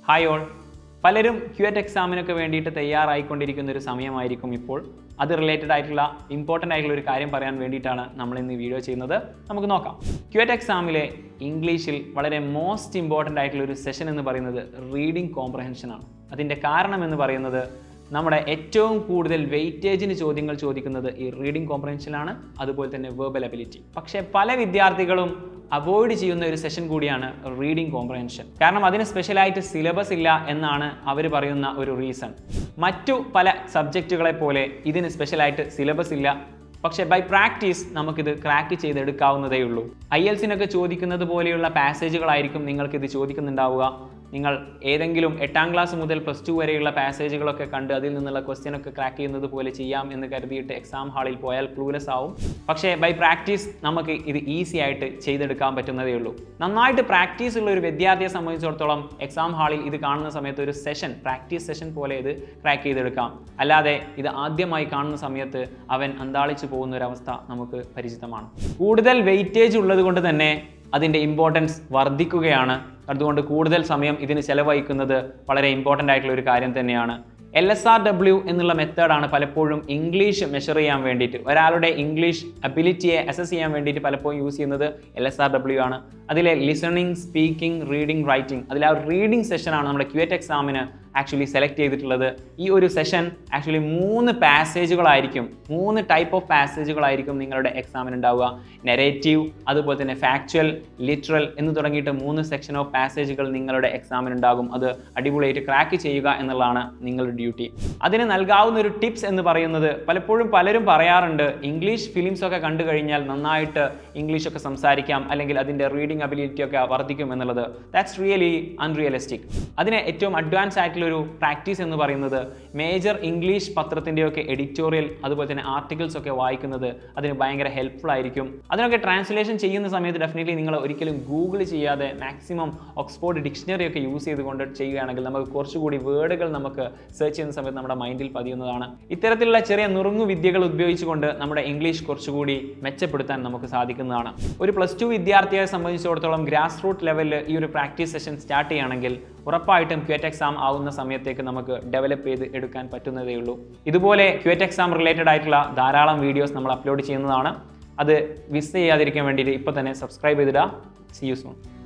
hi all പലരും CUET എക്സാമിനൊക്കെ വേണ്ടിയിട്ട് തയ്യാറായിക്കൊണ്ടിരിക്കുന്ന ഒരു സമയമായിരിക്കും ഇപ്പോൾ അത് റിലേറ്റഡ് ആയിട്ടുള്ള ഇമ്പോർട്ടൻ്റ് ആയിട്ടുള്ള ഒരു കാര്യം പറയാൻ വേണ്ടിയിട്ടാണ് നമ്മൾ ഇന്ന് ഈ വീഡിയോ ചെയ്യുന്നത് നമുക്ക് നോക്കാം ക്യുവറ്റ് എക്സാമിലെ ഇംഗ്ലീഷിൽ വളരെ മോസ്റ്റ് ഇമ്പോർട്ടൻ്റ് ആയിട്ടുള്ള ഒരു സെഷൻ എന്ന് പറയുന്നത് റീഡിംഗ് കോംപ്രഹെൻഷൻ ആണ് അതിൻ്റെ കാരണം എന്ന് പറയുന്നത് നമ്മുടെ ഏറ്റവും കൂടുതൽ വെയിറ്റേജിന് ചോദ്യങ്ങൾ ചോദിക്കുന്നത് ഈ റീഡിംഗ് കോംപ്രഹെൻഷനിലാണ് അതുപോലെ തന്നെ വേർബൽ അബിലിറ്റി പക്ഷേ പല വിദ്യാർത്ഥികളും അവോയ്ഡ് ചെയ്യുന്ന ഒരു സെഷൻ കൂടിയാണ് റീഡിംഗ് കോംപ്രഹെൻഷൻ കാരണം അതിന് സ്പെഷ്യലായിട്ട് സിലബസ് ഇല്ല എന്നാണ് അവർ പറയുന്ന ഒരു റീസൺ മറ്റു പല സബ്ജക്റ്റുകളെ പോലെ ഇതിന് സ്പെഷ്യലായിട്ട് സിലബസ് ഇല്ല പക്ഷേ ബൈ പ്രാക്ടീസ് നമുക്കിത് ക്രാക്ക് ചെയ്തെടുക്കാവുന്നതേ ഉള്ളൂ ഐ എൽസിനൊക്കെ ചോദിക്കുന്നത് പോലെയുള്ള പാസേജുകളായിരിക്കും നിങ്ങൾക്കിത് ചോദിക്കുന്നുണ്ടാവുക നിങ്ങൾ ഏതെങ്കിലും എട്ടാം ക്ലാസ് മുതൽ പ്ലസ് ടു വരെയുള്ള പാസേജുകളൊക്കെ കണ്ട് അതിൽ നിന്നുള്ള ക്വസ്റ്റ്യൻ ഒക്കെ ക്രാക്ക് ചെയ്യുന്നത് പോലെ ചെയ്യാം എന്ന് കരുതിയിട്ട് എക്സാം ഹാളിൽ പോയാൽ ക്ലൂലെസ് ആവും പക്ഷേ ബൈ പ്രാക്ടീസ് നമുക്ക് ഇത് ഈസി ആയിട്ട് ചെയ്തെടുക്കാൻ പറ്റുന്നതേ ഉള്ളൂ നന്നായിട്ട് പ്രാക്ടീസ് ഉള്ള ഒരു വിദ്യാർത്ഥിയെ സംബന്ധിച്ചിടത്തോളം എക്സാം ഹാളിൽ ഇത് കാണുന്ന സമയത്ത് ഒരു സെഷൻ പ്രാക്ടീസ് സെഷൻ പോലെ ഇത് ക്രാക്ക് ചെയ്തെടുക്കാം അല്ലാതെ ഇത് ആദ്യമായി കാണുന്ന സമയത്ത് അവൻ അന്താളിച്ചു പോകുന്ന ഒരു അവസ്ഥ നമുക്ക് പരിചിതമാണ് കൂടുതൽ വെയിറ്റേജ് ഉള്ളത് കൊണ്ട് തന്നെ അതിൻ്റെ ഇമ്പോർട്ടൻസ് വർദ്ധിക്കുകയാണ് അതുകൊണ്ട് കൂടുതൽ സമയം ഇതിന് ചെലവഴിക്കുന്നത് വളരെ ഇമ്പോർട്ടൻ്റ് ആയിട്ടുള്ള ഒരു കാര്യം തന്നെയാണ് എൽ എസ് ആർ ഡബ്ല്യു എന്നുള്ള മെത്തേഡാണ് പലപ്പോഴും ഇംഗ്ലീഷ് മെഷർ ചെയ്യാൻ വേണ്ടിയിട്ട് ഒരാളുടെ ഇംഗ്ലീഷ് അബിലിറ്റിയെ അസസ് ചെയ്യാൻ വേണ്ടിയിട്ട് പലപ്പോഴും യൂസ് ചെയ്യുന്നത് എൽ എസ് ആർ ഡബ്ല്യു ആണ് അതിലെ ലിസണിങ് സ്പീക്കിംഗ് റീഡിംഗ് റൈറ്റിംഗ് അതിലെ ആ റീഡിംഗ് സെഷനാണ് നമ്മുടെ ക്യുവറ്റ് എക്സാമിന് ആക്ച്വലി സെലക്ട് ചെയ്തിട്ടുള്ളത് ഈ ഒരു സെഷൻ ആക്ച്വലി മൂന്ന് പാസേജുകളായിരിക്കും മൂന്ന് ടൈപ്പ് ഓഫ് പാസേജുകളായിരിക്കും നിങ്ങളുടെ എക്സാമിന് ഉണ്ടാവുക നെറേറ്റീവ് അതുപോലെ തന്നെ ഫാക്ച്വൽ ലിറ്ററൽ എന്ന് തുടങ്ങിയിട്ട് മൂന്ന് സെക്ഷൻ ഓഫ് പാസേജുകൾ നിങ്ങളുടെ എക്സാമിന് ഉണ്ടാകും അത് അടിപൊളിയായിട്ട് ക്രാക്ക് ചെയ്യുക എന്നുള്ളതാണ് നിങ്ങളുടെ ഡ്യൂട്ടി അതിന് നൽകാവുന്ന ഒരു ടിപ്സ് എന്ന് പറയുന്നത് പലപ്പോഴും പലരും പറയാറുണ്ട് ഇംഗ്ലീഷ് ഫിലിംസ് ഒക്കെ കണ്ടു കഴിഞ്ഞാൽ നന്നായിട്ട് ഇംഗ്ലീഷ് ഒക്കെ സംസാരിക്കാം അല്ലെങ്കിൽ അതിൻ്റെ റീഡിംഗ് അബിലിറ്റി ഒക്കെ വർദ്ധിക്കും എന്നുള്ളത് ദാറ്റ്സ് റിയലി അൺറിയലിസ്റ്റിക് അതിന് ഏറ്റവും അഡ്വാൻസ് ആയിട്ടുള്ള ഒരു പ്രാക്ടീസ് എന്ന് പറയുന്നത് മേജർ ഇംഗ്ലീഷ് പത്രത്തിൻ്റെയൊക്കെ എഡിറ്റോറിയൽ അതുപോലെ തന്നെ ആർട്ടിക്കിൾസ് ഒക്കെ വായിക്കുന്നത് അതിന് ഭയങ്കര ഹെൽപ്ഫുൾ ആയിരിക്കും അതിനൊക്കെ ട്രാൻസ്ലേഷൻ ചെയ്യുന്ന സമയത്ത് ഡെഫിനറ്റ്ലി നിങ്ങൾ ഒരിക്കലും ഗൂഗിൾ ചെയ്യാതെ മാക്സിമം ഓക്സ്ഫോർഡ് ഡിക്ഷണറി ഒക്കെ യൂസ് ചെയ്തുകൊണ്ട് ചെയ്യുകയാണെങ്കിൽ നമുക്ക് കുറച്ചുകൂടി വേർഡുകൾ നമുക്ക് സെർച്ച് ചെയ്യുന്ന സമയത്ത് നമ്മുടെ മൈൻഡിൽ പതിയുന്നതാണ് ഇത്തരത്തിലുള്ള ചെറിയ നുറുങ്ങു വിദ്യകൾ ഉപയോഗിച്ചുകൊണ്ട് നമ്മുടെ ഇംഗ്ലീഷ് കുറച്ചുകൂടി മെച്ചപ്പെടുത്താൻ നമുക്ക് സാധിക്കുന്നതാണ് ഒരു പ്ലസ് ടു വിദ്യാർത്ഥിയെ സംബന്ധിച്ചിടത്തോളം ഗ്രാസ് റൂട്ട് ലെവലിൽ ഈ ഒരു പ്രാക്ടീസ് സെഷൻ സ്റ്റാർട്ട് ചെയ്യുകയാണെങ്കിൽ ഉറപ്പായിട്ടും ക്യുവറ്റ് എക്സാം ആവുന്ന സമയത്തേക്ക് നമുക്ക് ഡെവലപ്പ് ചെയ്ത് എടുക്കാൻ പറ്റുന്നതേ ഉള്ളൂ ഇതുപോലെ ക്യുവറ്റ് എക്സാം റിലേറ്റഡ് ആയിട്ടുള്ള ധാരാളം വീഡിയോസ് നമ്മൾ അപ്ലോഡ് ചെയ്യുന്നതാണ് അത് മിസ് ചെയ്യാതിരിക്കാൻ വേണ്ടിയിട്ട് ഇപ്പോൾ തന്നെ സബ്സ്ക്രൈബ് ചെയ്തിടുക സി യു സൂൺ